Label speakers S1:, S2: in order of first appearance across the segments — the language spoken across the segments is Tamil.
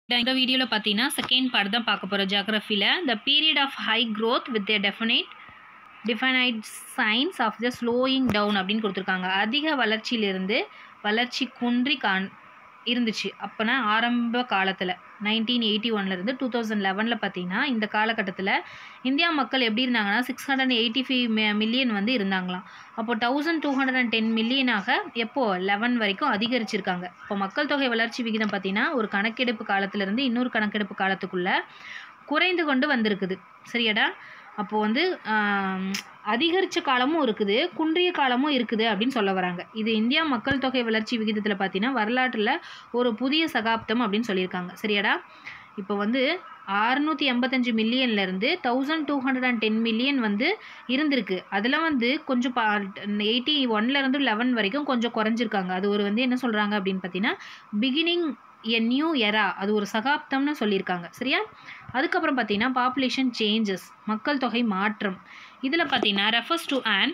S1: இந்த வீடியோவில் பார்த்தீங்கன்னா செகண்ட் பார்ட் தான் பார்க்க போகிறோம் ஜாகிரஃபியில் the period of high growth with a definite definite signs of the slowing down அப்படின்னு கொடுத்துருக்காங்க அதிக வளர்ச்சியிலிருந்து வளர்ச்சி குன்றி காண் இருந்துச்சு அப்போனா ஆரம்ப காலத்தில் நைன்டீன் எயிட்டி ஒன்லேருந்து டூ தௌசண்ட் லெவனில் பார்த்தீங்கன்னா இந்த காலகட்டத்தில் இந்தியா மக்கள் எப்படி இருந்தாங்கன்னா six hundred eighty five million வந்து இருந்தாங்களாம் அப்போ thousand two hundred and ten மில்லியனாக எப்போ லெவன் வரைக்கும் அதிகரிச்சிருக்காங்க இப்போ மக்கள் தொகை வளர்ச்சி விகிதம் பார்த்தீங்கன்னா ஒரு கணக்கெடுப்பு காலத்திலேருந்து இன்னொரு கணக்கெடுப்பு காலத்துக்குள்ளே குறைந்து கொண்டு வந்திருக்குது சரியாடா அப்போது வந்து அதிகரித்த காலமும் இருக்குது குன்றிய காலமும் இருக்குது அப்படின்னு சொல்ல வராங்க இது இந்தியா மக்கள் தொகை வளர்ச்சி விகிதத்தில் பார்த்தீங்கன்னா வரலாற்றில் ஒரு புதிய சகாப்தம் அப்படின்னு சொல்லியிருக்காங்க சரியாடா இப்போ வந்து அறுநூற்றி எண்பத்தஞ்சு மில்லியன்லேருந்து thousand two hundred and ten million வந்து இருந்திருக்கு அதில் வந்து கொஞ்சம் பா எயிட்டி ஒன்லேருந்து லெவன் வரைக்கும் கொஞ்சம் குறைஞ்சிருக்காங்க அது ஒரு வந்து என்ன சொல்கிறாங்க அப்படின்னு பார்த்தீங்கன்னா பிகினிங் எ நியூ எரா அது ஒரு சகாப்தம்னு சொல்லியிருக்காங்க சரியா அதுக்கப்புறம் பார்த்தீங்கன்னா பாப்புலேஷன் சேஞ்சஸ் மக்கள் தொகை மாற்றம் இதில் பார்த்தீங்கன்னா refers to an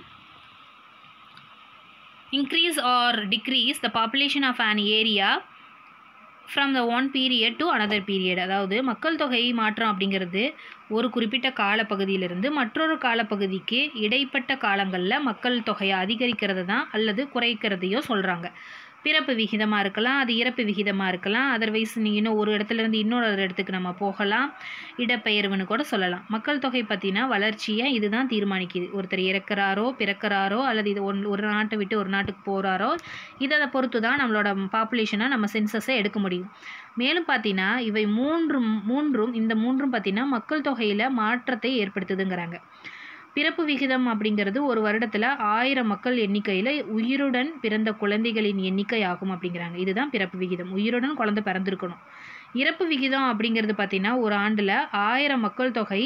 S1: increase or decrease the population of an area from the one period to another period அதாவது மக்கள் தொகை மாற்றம் அப்படிங்கிறது ஒரு குறிப்பிட்ட காலப்பகுதியிலிருந்து மற்றொரு காலப்பகுதிக்கு இடைப்பட்ட காலங்களில் மக்கள் தொகையை அதிகரிக்கிறது தான் அல்லது குறைக்கிறதையோ சொல்கிறாங்க பிறப்பு விகிதமாக இருக்கலாம் அது இறப்பு விகிதமாக இருக்கலாம் அதர்வைஸ் நீங்கள் இன்னும் ஒரு இடத்துலேருந்து இன்னொரு இடத்துக்கு நம்ம போகலாம் இடப்பெயர்வுன்னு கூட சொல்லலாம் மக்கள் தொகை பற்றினா வளர்ச்சியை இதுதான் தீர்மானிக்குது ஒருத்தர் இறக்குறாரோ பிறக்கிறாரோ அல்லது இது ஒன் ஒரு நாட்டை விட்டு ஒரு நாட்டுக்கு போகிறாரோ இதை பொறுத்து தான் நம்மளோட பாப்புலேஷனை நம்ம சென்சஸை எடுக்க முடியும் மேலும் பார்த்தீங்கன்னா இவை மூன்றும் மூன்றும் இந்த மூன்றும் பார்த்தீங்கன்னா மக்கள் தொகையில் மாற்றத்தை ஏற்படுத்துதுங்கிறாங்க பிறப்பு விகிதம் அப்படிங்கிறது ஒரு வருடத்தில் ஆயிரம் மக்கள் எண்ணிக்கையில் உயிருடன் பிறந்த குழந்தைகளின் எண்ணிக்கை ஆகும் அப்படிங்கிறாங்க இதுதான் பிறப்பு விகிதம் உயிருடன் குழந்தை பிறந்திருக்கணும் இறப்பு விகிதம் அப்படிங்கிறது பார்த்திங்கன்னா ஒரு ஆண்டில் ஆயிரம் மக்கள் தொகை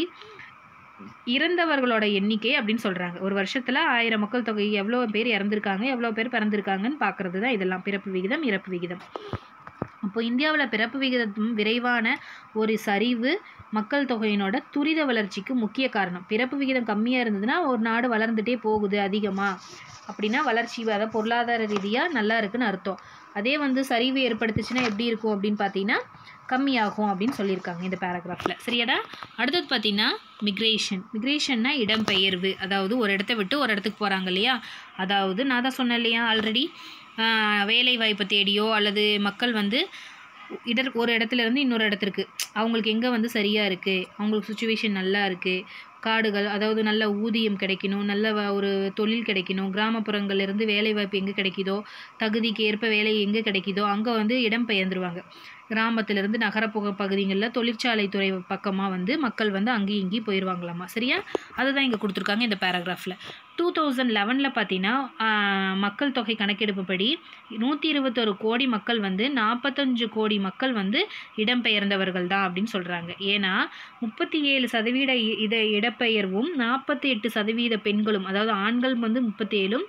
S1: இறந்தவர்களோட எண்ணிக்கை அப்படின்னு சொல்கிறாங்க ஒரு வருஷத்தில் ஆயிரம் மக்கள் தொகை எவ்வளோ பேர் இறந்துருக்காங்க எவ்வளோ பேர் பிறந்திருக்காங்கன்னு பார்க்குறது தான் இதெல்லாம் பிறப்பு விகிதம் இறப்பு விகிதம் அப்போ இந்தியாவில் பிறப்பு விகிதம் விரைவான ஒரு சரிவு மக்கள் தொகையினோட துரித வளர்ச்சிக்கு முக்கிய காரணம் பிறப்பு விகிதம் கம்மியாக இருந்ததுன்னா ஒரு நாடு வளர்ந்துட்டே போகுது அதிகமாக அப்படின்னா வளர்ச்சி அதாவது பொருளாதார ரீதியாக நல்லா இருக்குன்னு அர்த்தம் அதே வந்து சரிவு ஏற்படுத்துச்சுன்னா எப்படி இருக்கும் அப்படின்னு பார்த்தீங்கன்னா கம்மியாகும் அப்படின்னு சொல்லியிருக்காங்க இந்த பேராகிராஃபில் சரியாடா அடுத்தது பார்த்தீங்கன்னா மிக்ரேஷன் மிக்ரேஷன்னா இடம்பெயர்வு அதாவது ஒரு இடத்த விட்டு ஒரு இடத்துக்கு போகிறாங்க இல்லையா அதாவது நான் தான் சொன்னேன் இல்லையா ஆல்ரெடி வேலை வாய்ப்பை தேடியோ அல்லது மக்கள் வந்து இடர் ஒரு இடத்துல இருந்து இன்னொரு இடத்திற்கு அவங்களுக்கு எங்கே வந்து சரியாக இருக்குது அவங்களுக்கு சுச்சுவேஷன் நல்லா இருக்குது காடுகள் அதாவது நல்ல ஊதியம் கிடைக்கணும் நல்ல ஒரு தொழில் கிடைக்கணும் கிராமப்புறங்கள்லேருந்து வேலை வாய்ப்பு எங்கே கிடைக்குதோ தகுதிக்கு ஏற்ப வேலை எங்கே கிடைக்குதோ அங்கே வந்து இடம் பெயர்ந்துருவாங்க கிராமத்திலேருந்து நகரப்புற பகுதிகளில் தொழிற்சாலை துறை பக்கமாக வந்து மக்கள் வந்து அங்கேயும் இங்கேயும் போயிடுவாங்களாமா சரியா அதுதான் இங்கே கொடுத்துருக்காங்க இந்த பேராகிராஃபில் டூ தௌசண்ட் லெவனில் பார்த்தீங்கன்னா மக்கள் தொகை கணக்கெடுப்புப்படி நூற்றி இருபத்தொரு கோடி மக்கள் வந்து நாற்பத்தஞ்சு கோடி மக்கள் வந்து இடம்பெயர்ந்தவர்கள் தான் அப்படின்னு சொல்கிறாங்க ஏன்னா முப்பத்தி ஏழு சதவீத இட இடப்பெயர்வும் நாற்பத்தி எட்டு சதவீத பெண்களும் அதாவது ஆண்கள் வந்து முப்பத்தி ஏழும்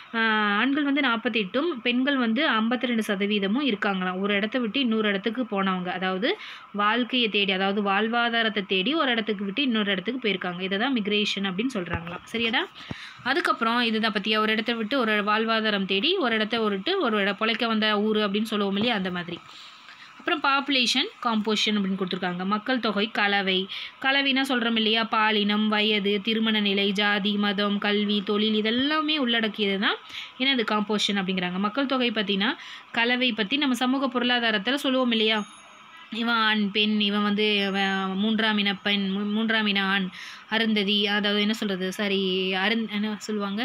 S1: ஆண்கள் வந்து நாற்பத்தி எட்டும் பெண்கள் வந்து ஐம்பத்தி ரெண்டு சதவீதமும் இருக்காங்களாம் ஒரு இடத்த விட்டு இன்னொரு இடத்துக்கு போனவங்க அதாவது வாழ்க்கையை தேடி அதாவது வாழ்வாதாரத்தை தேடி ஒரு இடத்துக்கு விட்டு இன்னொரு இடத்துக்கு போயிருக்காங்க இதை தான் மிக்ரேஷன் அப்படின்னு சொல்கிறாங்களாம் சரியாடா அதுக்கப்புறம் இதுதான் பற்றியா ஒரு இடத்த விட்டு ஒரு வாழ்வாதாரம் தேடி ஒரு இடத்த விட்டு ஒரு இட பொழைக்க வந்த ஊர் அப்படின்னு சொல்லுவோம் இல்லையா அந்த மாதிரி அப்புறம் பாப்புலேஷன் காம்போசிஷன் அப்படின்னு கொடுத்துருக்காங்க மக்கள் தொகை கலவை கலவைனா சொல்கிறோம் இல்லையா பாலினம் வயது திருமண நிலை ஜாதி மதம் கல்வி தொழில் இதெல்லாமே உள்ளடக்கியது தான் என்னது காம்போசிஷன் அப்படிங்கிறாங்க மக்கள் தொகை பார்த்திங்கன்னா கலவை பற்றி நம்ம சமூக பொருளாதாரத்தில் சொல்லுவோம் இல்லையா இவன் ஆண் பெண் இவன் வந்து மூன்றாம் இன பெண் மூன்றாம் இன ஆண் அருந்ததி அதாவது என்ன சொல்கிறது சரி அருந் என்ன சொல்லுவாங்க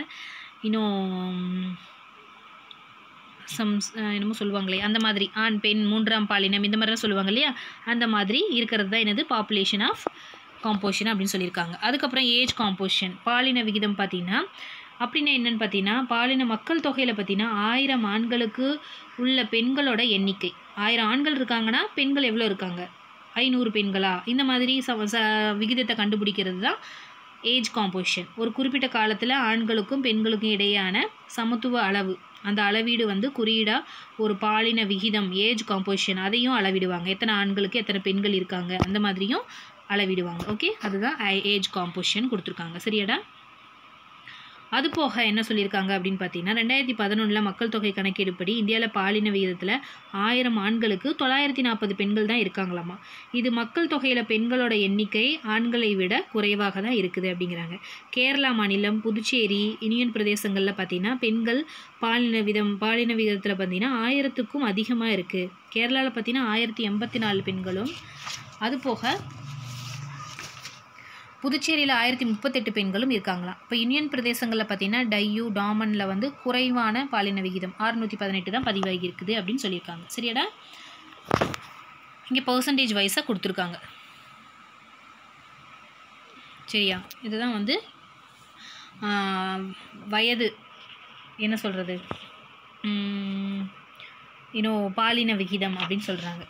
S1: இன்னும் சம் என்னமோ சொல்லுவாங்களே அந்த மாதிரி ஆண் பெண் மூன்றாம் பாலினம் இந்த மாதிரிலாம் சொல்லுவாங்க இல்லையா அந்த மாதிரி இருக்கிறது தான் என்னது பாப்புலேஷன் ஆஃப் காம்போசிஷன் அப்படின்னு சொல்லியிருக்காங்க அதுக்கப்புறம் ஏஜ் காம்போசிஷன் பாலின விகிதம் பார்த்திங்கன்னா அப்படின்னா என்னென்னு பார்த்தீங்கன்னா பாலின மக்கள் தொகையில் பார்த்தீங்கன்னா ஆயிரம் ஆண்களுக்கு உள்ள பெண்களோட எண்ணிக்கை ஆயிரம் ஆண்கள் இருக்காங்கன்னா பெண்கள் எவ்வளோ இருக்காங்க ஐநூறு பெண்களா இந்த மாதிரி ச ச விகிதத்தை கண்டுபிடிக்கிறது தான் ஏஜ் காம்போசிஷன் ஒரு குறிப்பிட்ட காலத்தில் ஆண்களுக்கும் பெண்களுக்கும் இடையான சமத்துவ அளவு அந்த அளவீடு வந்து குறியீடாக ஒரு பாலின விகிதம் ஏஜ் காம்போசிஷன் அதையும் அளவிடுவாங்க எத்தனை ஆண்களுக்கு எத்தனை பெண்கள் இருக்காங்க அந்த மாதிரியும் அளவிடுவாங்க ஓகே அதுதான் ஏஜ் காம்போசிஷன் கொடுத்துருக்காங்க சரியாடா அது போக என்ன சொல்லியிருக்காங்க அப்படின்னு பார்த்தீங்கன்னா ரெண்டாயிரத்தி பதினொன்றில் மக்கள் தொகை கணக்கெடுப்படி இந்தியாவில் பாலின விகிதத்தில் ஆயிரம் ஆண்களுக்கு தொள்ளாயிரத்தி நாற்பது பெண்கள் தான் இருக்காங்களாமா இது மக்கள் தொகையில் பெண்களோட எண்ணிக்கை ஆண்களை விட குறைவாக தான் இருக்குது அப்படிங்கிறாங்க கேரளா மாநிலம் புதுச்சேரி யூனியன் பிரதேசங்களில் பார்த்தீங்கன்னா பெண்கள் பாலின விதம் பாலின விகிதத்தில் பார்த்தீங்கன்னா ஆயிரத்துக்கும் அதிகமாக இருக்குது கேரளாவில் பார்த்தீங்கன்னா ஆயிரத்தி எண்பத்தி நாலு பெண்களும் அது போக புதுச்சேரியில் ஆயிரத்தி முப்பத்தெட்டு பெண்களும் இருக்காங்களாம் இப்போ யூனியன் பிரதேசங்களில் பார்த்தீங்கன்னா டையூ டாமனில் வந்து குறைவான பாலின விகிதம் அறுநூற்றி பதினெட்டு தான் பதிவாகி இருக்குது அப்படின்னு சொல்லியிருக்காங்க சரியாடா இங்கே பர்சன்டேஜ் வைஸாக கொடுத்துருக்காங்க சரியா இதுதான் வந்து ஆஹ், வயது என்ன சொல்கிறது இன்னும் பாலின விகிதம் அப்படின்னு சொல்கிறாங்க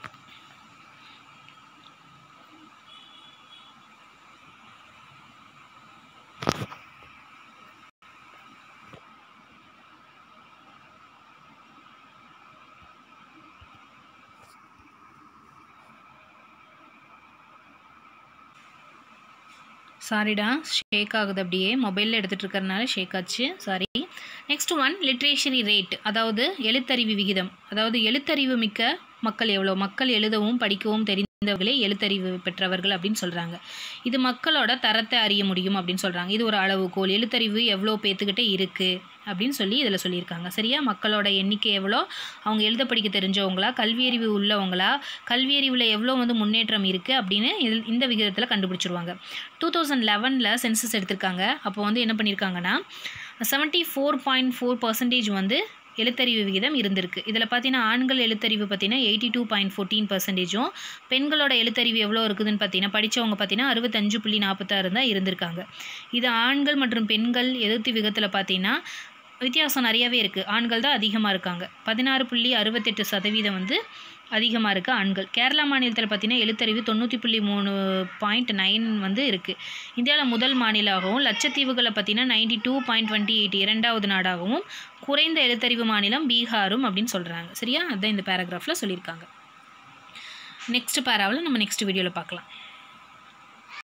S1: சாரிடா ஷேக் ஆகுது அப்படியே மொபைலில் எடுத்துகிட்டு இருக்கிறனால ஷேக் ஆச்சு sorry next one literacy rate அதாவது எழுத்தறிவு விகிதம் அதாவது எழுத்தறிவு மிக்க மக்கள் எவ்வளோ மக்கள் எழுதவும் படிக்கவும் தெரிந்தவர்களே எழுத்தறிவு பெற்றவர்கள் அப்படின்னு சொல்கிறாங்க இது மக்களோட தரத்தை அறிய முடியும் அப்படின்னு சொல்கிறாங்க இது ஒரு அளவுகோல் எழுத்தறிவு எவ்வளோ பேத்துக்கிட்ட இருக்குது அப்படின்னு சொல்லி இதில் சொல்லியிருக்காங்க சரியா மக்களோட எண்ணிக்கை எவ்வளோ அவங்க எழுத படிக்க தெரிஞ்சவங்களா கல்வியறிவு உள்ளவங்களா கல்வியறிவில் எவ்வளோ வந்து முன்னேற்றம் இருக்குது அப்படின்னு இதில் இந்த விகிதத்தில் கண்டுபிடிச்சிருவாங்க டூ தௌசண்ட் லெவனில் சென்சஸ் எடுத்திருக்காங்க அப்போ வந்து என்ன பண்ணியிருக்காங்கன்னா seventy four point four percentage வந்து எழுத்தறிவு விகிதம் இருந்திருக்கு இதில் பார்த்தீங்கன்னா ஆண்கள் எழுத்தறிவு பார்த்தீங்கன்னா எயிட்டி டூ பாயிண்ட் ஃபோர்டீன் பர்சன்டேஜும் பெண்களோட எழுத்தறிவு எவ்வளோ இருக்குதுன்னு பார்த்தீங்கன்னா படித்தவங்க பார்த்தீங்கன்னா அறுபத்தஞ்சு புள்ளி நாற்பத்தாறு தான் இருந்திருக்காங்க இது ஆண்கள் மற்றும் பெண்கள் எழுத்து விகிதத்தில் பார்த்தீங்கன்னா வித்தியாசம் நிறையவே இருக்குது ஆண்கள் தான் அதிகமாக இருக்காங்க பதினாறு புள்ளி அறுபத்தெட்டு சதவீதம் வந்து அதிகமாக இருக்குது ஆண்கள் கேரளா மாநிலத்தில் பார்த்தீங்கன்னா எழுத்தறிவு தொண்ணூற்றி புள்ளி மூணு பாயிண்ட் நைன் வந்து இருக்குது இந்தியாவில் முதல் மாநிலமாகவும் லட்சத்தீவுகளை பார்த்தீங்கன்னா ninety two point twenty eight இரண்டாவது நாடாகவும் குறைந்த எழுத்தறிவு மாநிலம் பீகாரும் அப்படின்னு சொல்கிறாங்க சரியா அதுதான் இந்த பேராகிராஃபில் சொல்லியிருக்காங்க நெக்ஸ்ட் பேராவில் நம்ம நெக்ஸ்ட் வீடியோவில் பார்க்கலாம்